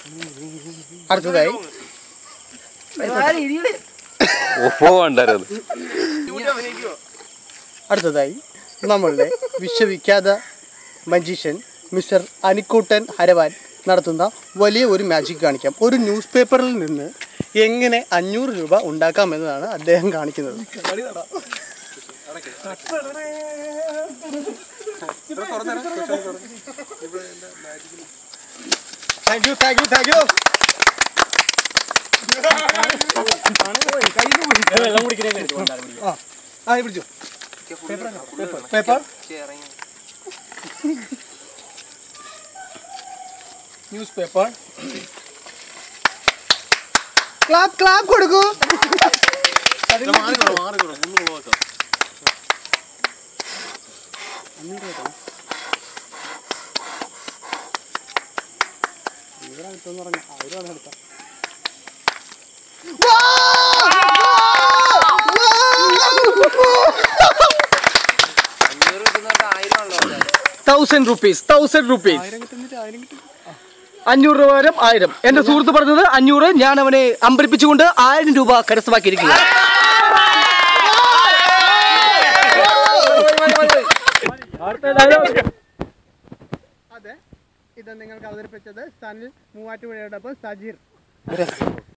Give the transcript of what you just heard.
അടുത്തതായി ഓ ഉണ്ടായിരുന്നു അടുത്തതായി നമ്മളുടെ വിശ്വവിഖ്യാത മജീഷ്യൻ മിസ്റ്റർ അനിക്കൂട്ടൻ ഹരവാൻ നടത്തുന്ന വലിയ ഒരു മാജിക് കാണിക്കാം ഒരു ന്യൂസ് പേപ്പറിൽ നിന്ന് എങ്ങനെ അഞ്ഞൂറ് രൂപ ഉണ്ടാക്കാമെന്നതാണ് അദ്ദേഹം കാണിക്കുന്നത് thank you thank you thank you ആ പിടിച്ചു paper news paper clap clap കൊടുക്കൂ തൗസൻഡ് റുപ്പീസ് തൗസൻഡ് റുപ്പീസ് അഞ്ഞൂറ് രൂപ വരും ആയിരം എന്റെ സുഹൃത്ത് പറഞ്ഞത് അഞ്ഞൂറ് ഞാൻ അവനെ അമ്പരിപ്പിച്ചുകൊണ്ട് ആയിരം രൂപ കരസ്ഥമാക്കിയിരിക്കുക അതെ ഇത് നിങ്ങൾക്ക് അവതരിപ്പിച്ചത് സനിൽ മൂവാറ്റുപുഴയോടൊപ്പം സജീർ